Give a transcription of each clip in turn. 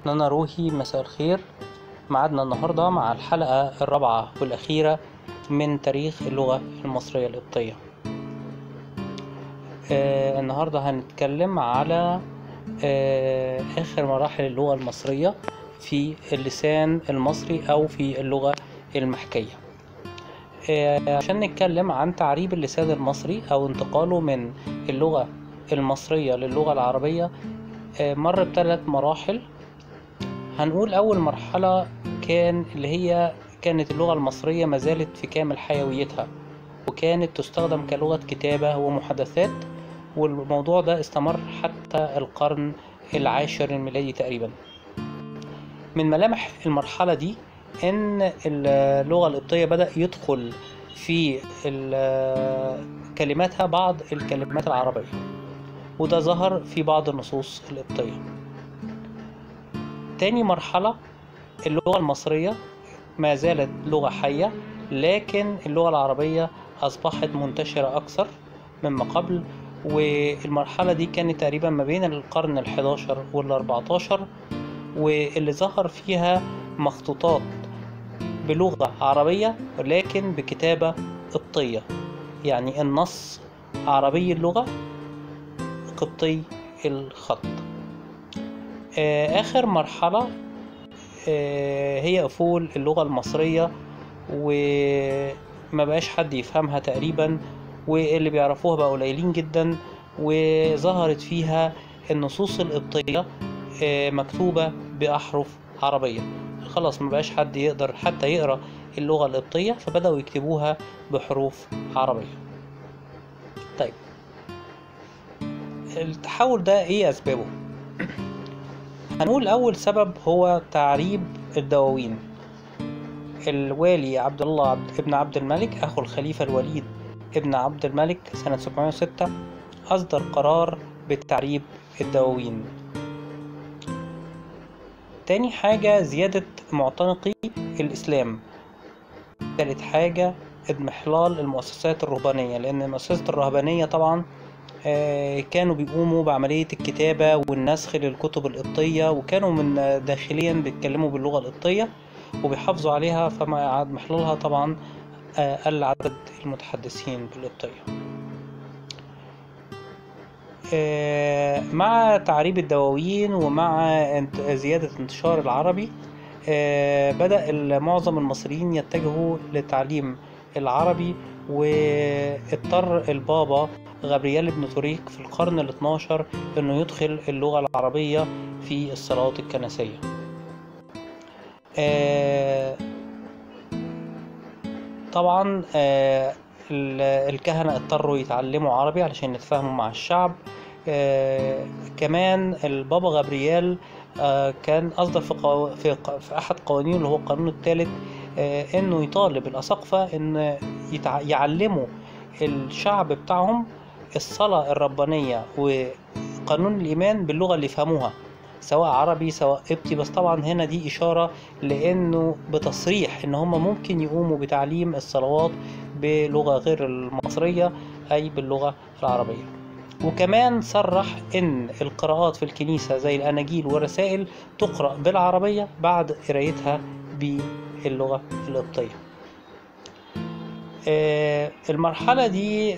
أنا روحي مساء الخير معادنا النهاردة مع الحلقة الرابعة والأخيرة من تاريخ اللغة المصرية القبطية آه النهاردة هنتكلم على آه آخر مراحل اللغة المصرية في اللسان المصري أو في اللغة المحكية آه عشان نتكلم عن تعريب اللسان المصري أو انتقاله من اللغة المصرية للغة العربية آه مر بثلاث مراحل هنقول أول مرحلة كان اللي هي كانت اللغة المصرية ما زالت في كامل حيويتها وكانت تستخدم كلغة كتابة ومحادثات والموضوع ده استمر حتى القرن العاشر الميلادي تقريبا من ملامح المرحلة دي إن اللغة القبطية بدأ يدخل في كلماتها بعض الكلمات العربية وده ظهر في بعض النصوص القبطية تاني مرحلة اللغة المصرية ما زالت لغة حية لكن اللغة العربية أصبحت منتشرة أكثر مما قبل والمرحلة دي كانت تقريبا ما بين القرن الحداشر والأربعتاشر واللي ظهر فيها مخطوطات بلغة عربية ولكن بكتابة قبطية يعني النص عربي اللغة قبطي الخط آخر مرحلة هي قفول اللغة المصرية وما بقاش حد يفهمها تقريبا واللي بيعرفوها بقى قليلين جدا وظهرت فيها النصوص القبطية مكتوبة بأحرف عربية خلاص ما بقاش حد يقدر حتى يقرأ اللغة القبطية فبدأوا يكتبوها بحروف عربية طيب التحول ده ايه اسبابه هنقول اول سبب هو تعريب الدواوين الوالي عبد الله عبد ابن عبد الملك اخو الخليفة الوليد ابن عبد الملك سنة 706 اصدر قرار بالتعريب الدواوين تاني حاجة زيادة معتنقي الإسلام تالت حاجة اضمحلال المؤسسات الرهبانية لأن المؤسسات الرهبانية طبعا كانوا بيقوموا بعملية الكتابة والنسخ للكتب القبطية وكانوا من داخليا بيتكلموا باللغة القبطية وبيحافظوا عليها فمع اضمحلالها طبعا قل عدد المتحدثين بالقبطية مع تعريب الدواوين ومع زيادة انتشار العربي بدأ معظم المصريين يتجهوا لتعليم العربي واضطر البابا غابرييل بن طريق في القرن ال 12 انه يدخل اللغة العربية في الصلوات الكنسية طبعا الكهنة اضطروا يتعلموا عربي علشان يتفاهموا مع الشعب آه كمان البابا غابرييل آه كان أصدر في, قو... في, ق... في أحد قوانينه اللي هو القانون الثالث آه إنه يطالب الأساقفة إن يتع... يعلموا الشعب بتاعهم الصلاة الربانية وقانون الإيمان باللغة اللي يفهموها سواء عربي سواء قبطي بس طبعا هنا دي إشارة لأنه بتصريح إن هم ممكن يقوموا بتعليم الصلوات بلغة غير المصرية أي باللغة العربية وكمان صرح ان القراءات في الكنيسة زي الاناجيل والرسائل تقرأ بالعربية بعد قرايتها باللغة القبطية المرحلة دي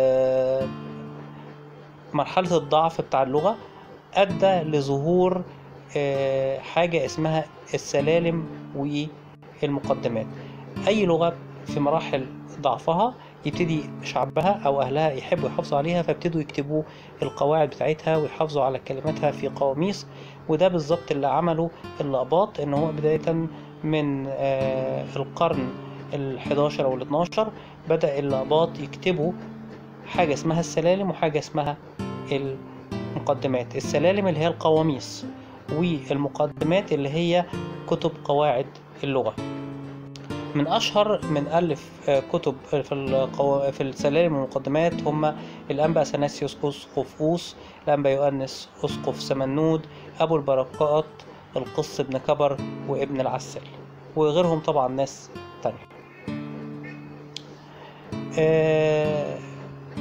مرحلة الضعف بتاع اللغة أدى لظهور حاجة اسمها السلالم والمقدمات أي لغة في مراحل ضعفها يبتدي شعبها او اهلها يحبوا يحافظوا عليها فابتدوا يكتبوا القواعد بتاعتها ويحافظوا على كلماتها في قواميس وده بالظبط اللي عمله اللقباط ان هو بداية من آه القرن ال11 او ال12 بدأ اللقباط يكتبوا حاجة اسمها السلالم وحاجة اسمها المقدمات السلالم اللي هي القواميس والمقدمات اللي هي كتب قواعد اللغة من أشهر من ألف كتب في القو... في السلالم والمقدمات هم الأنبا أثناسيوس أسقف أوس الأنبا يؤنس أسقف سمنود أبو البركات القس ابن كبر وابن العسل وغيرهم طبعا ناس تانية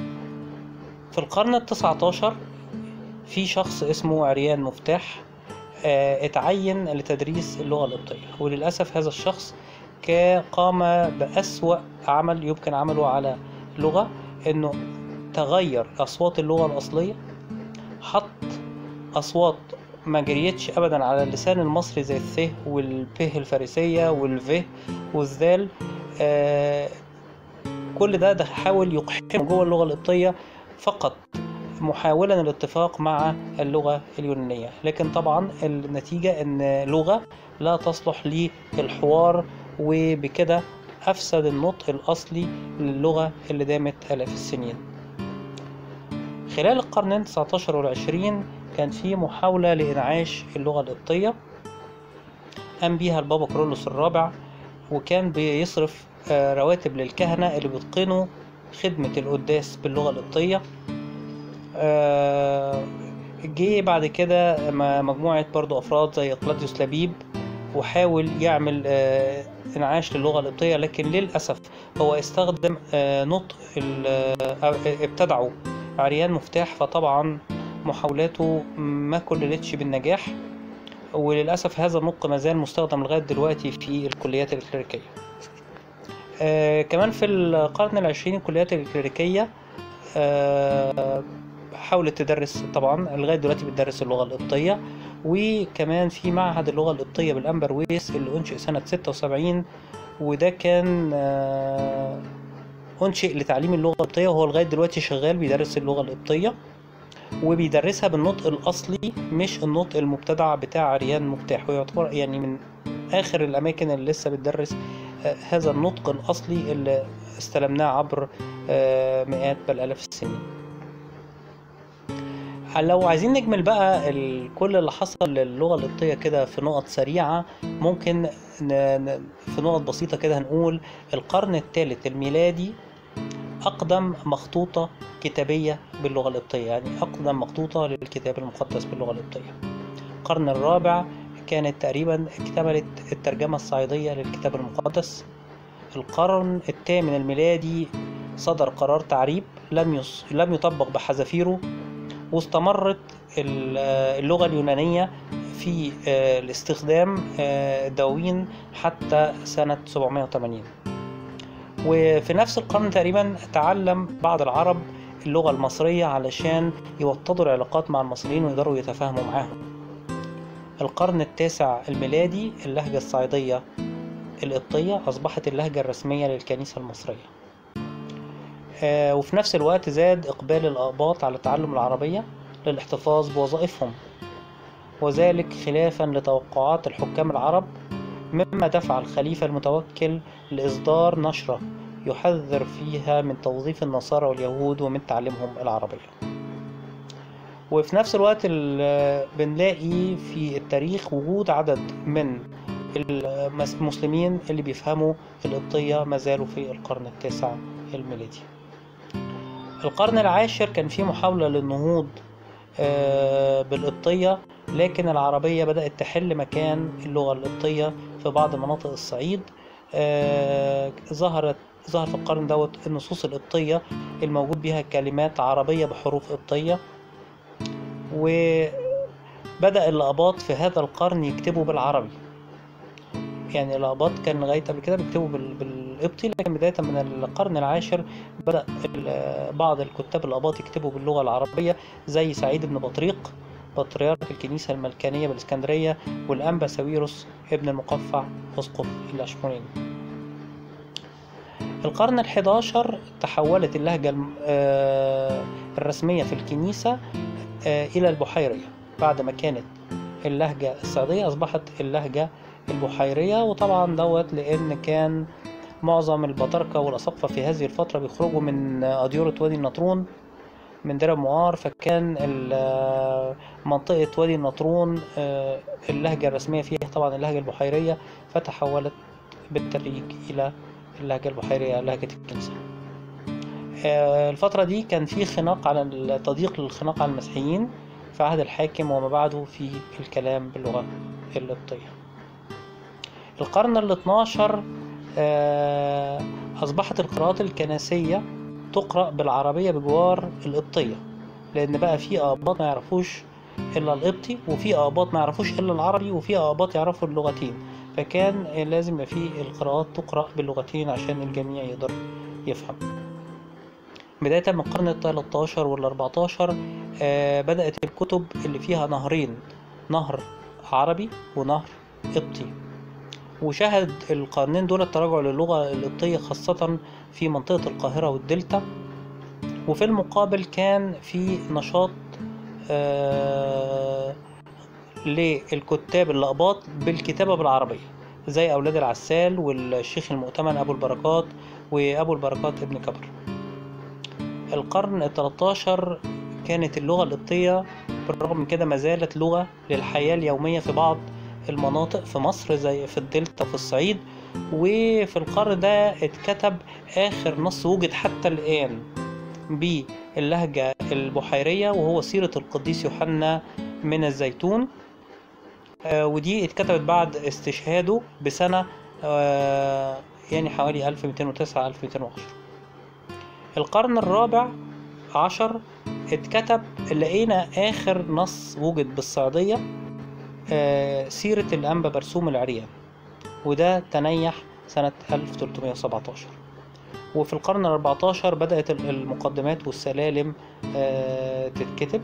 في القرن التسعة عشر في شخص اسمه عريان مفتاح آه، اتعين لتدريس اللغة القبطية وللأسف هذا الشخص كا- قام بأسوأ عمل يمكن عمله على لغة إنه تغير أصوات اللغة الأصلية حط أصوات ما جريتش أبدا على اللسان المصري زي الث والبه الفارسية والف والذال آه كل ده ده حاول يقحم جوه اللغة القبطية فقط محاولا الاتفاق مع اللغة اليونانية لكن طبعا النتيجة ان لغة لا تصلح للحوار وبكده أفسد النطق الأصلي للغة اللي دامت آلاف السنين خلال القرنين 19 والعشرين كان في محاولة لإنعاش اللغة القبطية قام بيها البابا كرولوس الرابع وكان بيصرف آه، رواتب للكهنة اللي بيتقنوا خدمة القداس باللغة القبطية آه، جه بعد كده م- مجموعة برضو أفراد زي قلاديوس لبيب وحاول يعمل آه، إنعاش للغة القبطية لكن للأسف هو استخدم آه، نطق ال- آه، ابتدعوا عريان مفتاح فطبعا محاولاته ما كللتش بالنجاح وللأسف هذا النطق ما زال مستخدم لغاية دلوقتي في الكليات الكليريكية آه كمان في القرن العشرين الكليات الكليريكية آه حاولت تدرس طبعا لغاية دلوقتي بتدرس اللغة القبطية وكمان في معهد اللغة القبطية بالأنبر ويس اللي أنشئ سنة 76 وده كان آه أنشئ لتعليم اللغة القبطية وهو لغاية دلوقتي شغال بيدرس اللغة القبطية وبيدرسها بالنطق الأصلي مش النطق المبتدع بتاع عريان مفتاح ويعتبر يعني من آخر الأماكن اللي لسه بتدرس آه، هذا النطق الأصلي اللي استلمناه عبر آه، مئات بل آلاف السنين لو عايزين نجمل بقى ال- كل اللي حصل للغة القبطية كده في نقط سريعة ممكن ن... ن... في نقط بسيطة كده هنقول القرن الثالث الميلادي أقدم مخطوطة كتابية باللغة القبطية يعني أقدم مخطوطة للكتاب المقدس باللغة القبطية القرن الرابع كانت تقريبا اكتملت الترجمة الصعيدية للكتاب المقدس القرن الثامن الميلادي صدر قرار تعريب لم يص... لم يطبق بحذافيره واستمرت ال- اللغة اليونانية في آه، الاستخدام آه، الدواوين حتى سنة 780 وفي نفس القرن تقريبا تعلم بعض العرب اللغة المصرية علشان يوطدوا العلاقات مع المصريين ويقدروا يتفاهموا معاهم القرن التاسع الميلادي اللهجة الصعيدية القبطية أصبحت اللهجة الرسمية للكنيسة المصرية آه، وفي نفس الوقت زاد إقبال الأقباط على تعلم العربية للاحتفاظ بوظائفهم وذلك خلافا لتوقعات الحكام العرب مما دفع الخليفة المتوكل لإصدار نشرة يحذر فيها من توظيف النصارى واليهود ومن تعليمهم العربية وفي نفس الوقت ال- بنلاقي في التاريخ وجود عدد من المس- المسلمين اللي بيفهموا القبطية ما زالوا في القرن التاسع الميلادي القرن العاشر كان في محاولة للنهوض آه، بالقبطية لكن العربية بدأت تحل مكان اللغة القبطية في بعض مناطق الصعيد آه، ظهرت ظهر في القرن دوت النصوص القبطية الموجود بها كلمات عربية بحروف قبطية وبدأ الأقباط في هذا القرن يكتبوا بالعربي يعني الأقباط كان لغاية قبل كده بيكتبوا بال- بالقبطي لكن بداية من القرن العاشر بدأ ال- بعض الكتاب الأقباط يكتبوا باللغة العربية زي سعيد بن بطريق بطريرك الكنيسة الملكانية بالإسكندرية والأنبا ساويروس ابن المقفع أسقف الأشمونين القرن الحداشر تحولت اللهجة الم- آه، الرسمية في الكنيسة آه، إلى البحيرية بعد ما كانت اللهجة الصعيدية أصبحت اللهجة البحيرية وطبعا دوت لأن كان معظم البطاركة والأساقفة في هذه الفترة بيخرجوا من أديرة وادي النطرون من دير موار فكان ال- منطقة وادي النطرون آه، اللهجة الرسمية فيها طبعا اللهجة البحيرية فتحولت بالتدريج إلى اللهجة البحيرية لهجة الكنيسة آه، الفترة دي كان في خناق على التضييق للخناق على المسيحيين في عهد الحاكم وما بعده في الكلام باللغة القبطية القرن ال 12 آه، أصبحت القراءات الكنسية تقرأ بالعربية بجوار القبطية لأن بقى في آباط ما يعرفوش الا القبطي وفي اقباط ما يعرفوش الا العربي وفي اقباط يعرفوا اللغتين فكان لازم يبقى في القراءات تقرا باللغتين عشان الجميع يقدر يفهم بداية من القرن التلتاشر والأربعتاشر آه بدأت الكتب اللي فيها نهرين نهر عربي ونهر قبطي وشهد القرنين دول التراجع للغة القبطية خاصة في منطقة القاهرة والدلتا وفي المقابل كان في نشاط آه للكتاب الأقباط بالكتابة بالعربية زي أولاد العسال والشيخ المؤتمن أبو البركات وأبو البركات ابن كبر القرن التلتاشر كانت اللغة القبطية بالرغم من كده ما زالت لغة للحياة اليومية في بعض المناطق في مصر زي في الدلتا وفي الصعيد وفي القرن ده اتكتب آخر نص وجد حتى الآن باللهجة البحيرية وهو سيرة القديس يوحنا من الزيتون آه ودي اتكتبت بعد استشهاده بسنة آه يعني حوالي 1209 1210 القرن الرابع عشر اتكتب لقينا آخر نص وجد بالصعيدية آه سيرة الأنبا برسوم العريان وده تنيح سنة 1317 وفي القرن الأربعتاشر بدأت المقدمات والسلالم آه تتكتب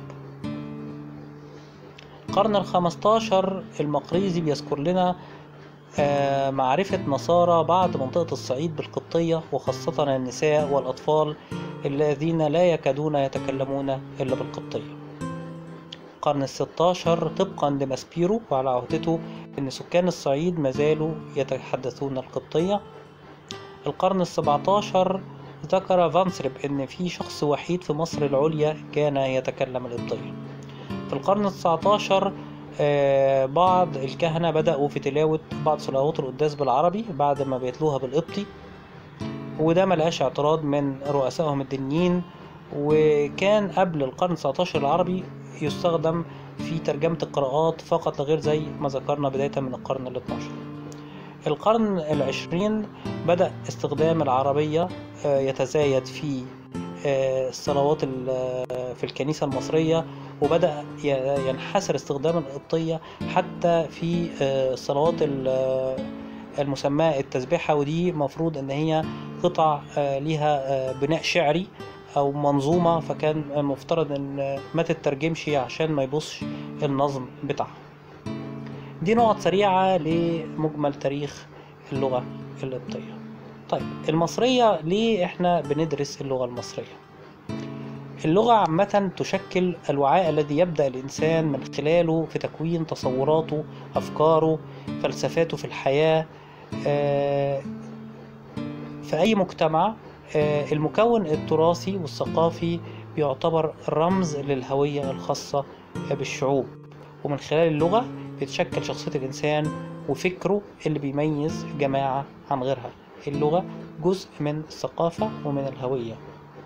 القرن الخمستاشر المقريزي بيذكر لنا آه معرفة نصارى بعد منطقة الصعيد بالقبطية وخاصة النساء والأطفال الذين لا يكادون يتكلمون إلا بالقبطية القرن الستاشر طبقا لماسبيرو وعلى عهدته أن سكان الصعيد ما زالوا يتحدثون القبطية القرن السبعتاشر ذكر فانسرب أن في شخص وحيد في مصر العليا كان يتكلم القبطية في القرن التسعتاشر آه بعض الكهنة بدأوا في تلاوة بعض صلوات القداس بالعربي بعد ما بيتلوها بالقبطي وده ملقاش اعتراض من رؤسائهم الدينيين وكان قبل القرن 19 العربي يستخدم في ترجمة القراءات فقط لغير زي ما ذكرنا بداية من القرن ال 12 القرن العشرين بدأ استخدام العربية يتزايد في الصلوات في الكنيسة المصرية وبدأ ينحسر استخدام القبطية حتى في الصلوات المسماة التسبيحة ودي مفروض ان هي قطع ليها بناء شعري او منظومة فكان المفترض ان ما تترجمش عشان ما يبصش النظم بتاعها دي نقط سريعة لمجمل تاريخ اللغة القبطية طيب المصرية ليه احنا بندرس اللغة المصرية اللغة عامة تشكل الوعاء الذي يبدأ الإنسان من خلاله في تكوين تصوراته أفكاره فلسفاته في الحياة في أي مجتمع المكون التراثي والثقافي بيعتبر رمز للهوية الخاصة بالشعوب ومن خلال اللغة بيتشكل شخصية الإنسان وفكره اللي بيميز جماعة عن غيرها اللغة جزء من الثقافة ومن الهوية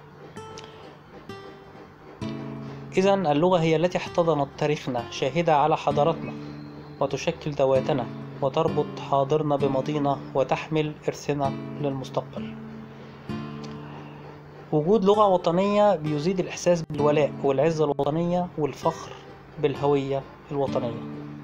إذا اللغة هي التي احتضنت تاريخنا شاهدة على حضارتنا وتشكل ذواتنا وتربط حاضرنا بماضينا وتحمل إرثنا للمستقبل وجود لغة وطنية بيزيد الإحساس بالولاء والعزة الوطنية والفخر بالهوية الوطنية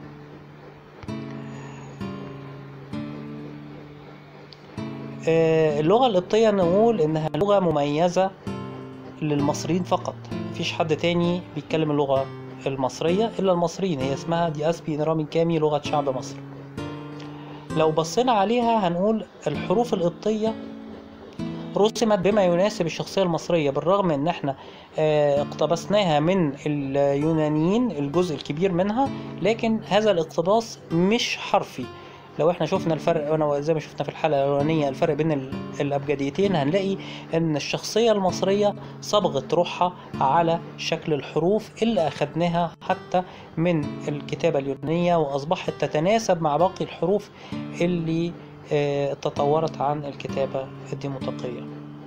اللغة القبطية نقول إنها لغة مميزة للمصريين فقط مفيش حد تاني بيتكلم اللغة المصرية إلا المصريين هي اسمها دي أسبي نرامي كامي لغة شعب مصر لو بصينا عليها هنقول الحروف القبطية رسمت بما يناسب الشخصية المصرية بالرغم ان احنا اقتبسناها من اليونانيين الجزء الكبير منها لكن هذا الاقتباس مش حرفي لو احنا شفنا الفرق انا زي ما شفنا في الحلقه الاولانيه الفرق بين الابجديتين هنلاقي ان الشخصيه المصريه صبغت روحها على شكل الحروف اللي اخدناها حتى من الكتابه اليونانيه واصبحت تتناسب مع باقي الحروف اللي اه تطورت عن الكتابه الديموطيقيه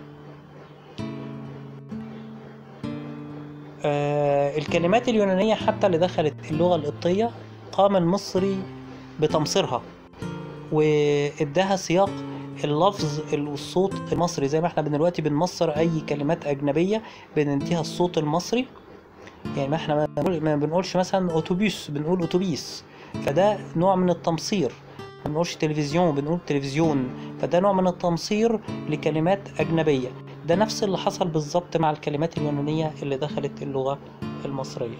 اه الكلمات اليونانيه حتى اللي دخلت اللغه القبطيه قام المصري بتمصيرها واداها سياق اللفظ والصوت المصري زي ما احنا دلوقتي بنمصر اي كلمات اجنبيه بنديها الصوت المصري يعني ما احنا ما بنقول- ما بنقولش مثلا اتوبيس بنقول اتوبيس فده نوع من التمصير ما بنقولش تلفزيون بنقول تلفزيون فده نوع من التمصير لكلمات أجنبية ده نفس اللي حصل بالظبط مع الكلمات اليونانية اللي دخلت اللغة المصرية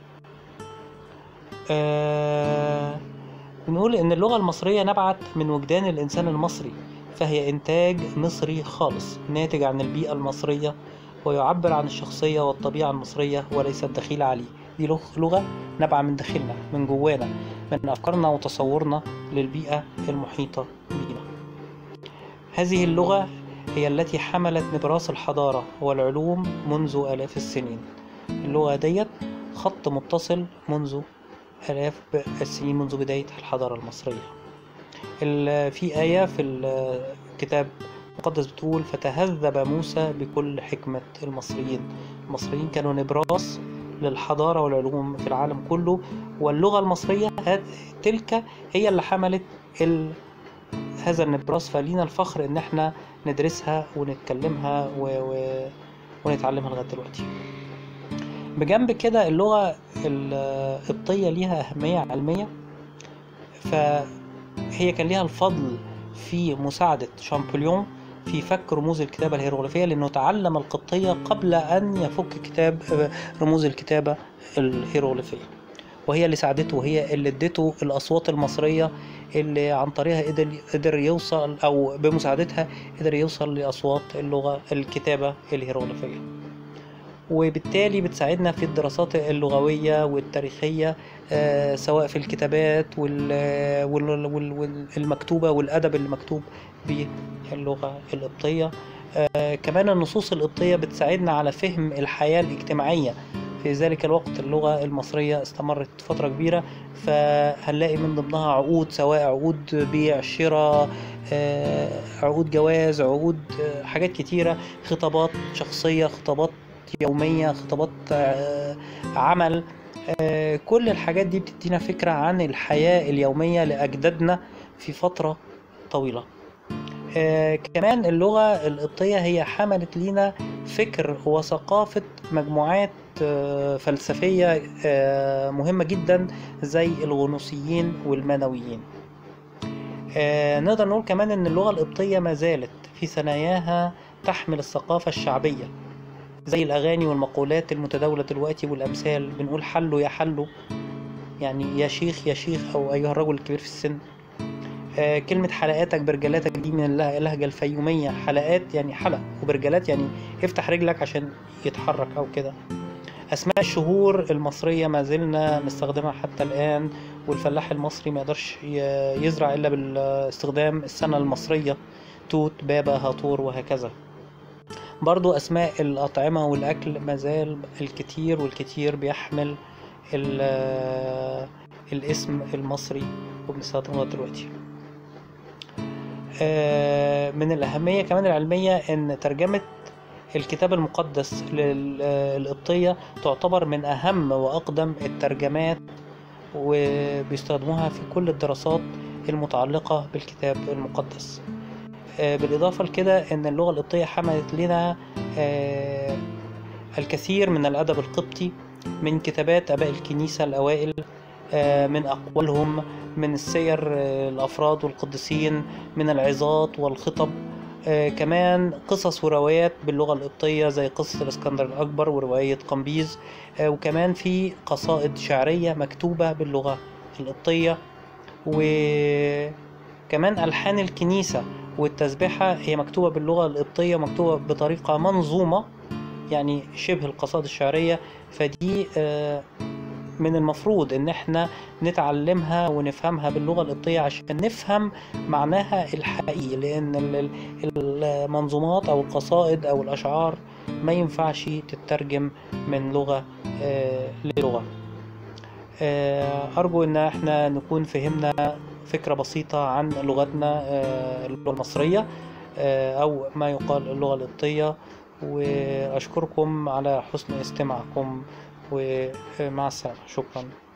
آه بنقول إن اللغة المصرية نبعت من وجدان الإنسان المصري فهي إنتاج مصري خالص ناتج عن البيئة المصرية ويعبر عن الشخصية والطبيعة المصرية وليست دخيلة عليه دي لغ- لغة نابعة من داخلنا من جوانا من أفكارنا وتصورنا للبيئة المحيطة بنا هذه اللغة هي التي حملت نبراس الحضارة والعلوم منذ آلاف السنين اللغة ديت خط متصل منذ آلاف السنين منذ بداية الحضارة المصرية ال- في آية في الكتاب المقدس بتقول فتهذب موسى بكل حكمة المصريين المصريين كانوا نبراس للحضارة والعلوم في العالم كله واللغة المصرية هاد- تلك هي اللي حملت ال... هذا النبراس فلينا الفخر ان احنا ندرسها ونتكلمها و... و... ونتعلمها لغاية دلوقتي بجنب كده اللغة القبطية ليها أهمية علمية فهي كان ليها الفضل في مساعدة شامبليون في فك رموز الكتابة الهيروغليفية لأنه تعلم القبطية قبل أن يفك كتاب رموز الكتابة الهيروغليفية وهي اللي ساعدته وهي اللي ادته الأصوات المصرية اللي عن طريقها قدر قدر يوصل أو بمساعدتها قدر يوصل لأصوات اللغة الكتابة الهيروغليفية وبالتالي بتساعدنا في الدراسات اللغوية والتاريخية آه، سواء في الكتابات وال- وال- وال- والمكتوبة والأدب اللي مكتوب باللغة القبطية آه، كمان النصوص القبطية بتساعدنا على فهم الحياة الاجتماعية في ذلك الوقت اللغة المصرية استمرت فترة كبيرة فهنلاقي من ضمنها عقود سواء عقود بيع شراء آه، عقود جواز عقود آه، حاجات كتيرة خطابات شخصية خطابات يومية خطابات آه، عمل آه، كل الحاجات دي بتدينا فكرة عن الحياة اليومية لأجدادنا في فترة طويلة آه، كمان اللغة القبطية هي حملت لينا فكر وثقافة مجموعات آه، فلسفية آه، مهمة جدا زي الغنوصيين والمانويين آه، نقدر نقول كمان ان اللغة القبطية ما زالت في ثناياها تحمل الثقافة الشعبية زي الأغاني والمقولات المتداولة دلوقتي والأمثال بنقول حلو يا حلو يعني يا شيخ يا شيخ أو أيها الرجل الكبير في السن آه، كلمة حلقاتك برجلاتك دي من اللهجة اللهجة الفيومية حلقات يعني حلق وبرجلات يعني افتح رجلك عشان يتحرك أو كده أسماء الشهور المصرية ما زلنا نستخدمها حتى الآن والفلاح المصري ما يقدرش ي- يزرع إلا باستخدام السنة المصرية توت بابا هاطور وهكذا برضو أسماء الأطعمة والأكل ما زال الكتير والكتير بيحمل ال- الاسم المصري وبنستخدمه لغاية دلوقتي آه، من الأهمية كمان العلمية إن ترجمة الكتاب المقدس للقبطية تعتبر من أهم وأقدم الترجمات وبيستخدموها في كل الدراسات المتعلقة بالكتاب المقدس آه، بالإضافة لكده إن اللغة القبطية حملت لنا آه، الكثير من الأدب القبطي من كتابات آباء الكنيسة الأوائل آه، من أقوالهم من السير آه، الأفراد والقديسين من العظات والخطب آه، كمان قصص وروايات باللغة القبطية زي قصة الإسكندر الأكبر ورواية قمبيز آه، وكمان في قصائد شعرية مكتوبة باللغة القبطية وكمان ألحان الكنيسة والتسبيحة هي مكتوبة باللغة القبطية مكتوبة بطريقة منظومة يعني شبه القصائد الشعرية فدي آه، من المفروض ان احنا نتعلمها ونفهمها باللغة القبطية عشان نفهم معناها الحقيقي لان ال- ال- المنظومات او القصائد او الاشعار ما ينفعش تترجم من لغة آه، للغة آه، ارجو ان احنا نكون فهمنا فكرة بسيطة عن لغتنا آه، اللغة المصرية آه، او ما يقال اللغة القبطية واشكركم على حسن استماعكم ومع السلامة شكرا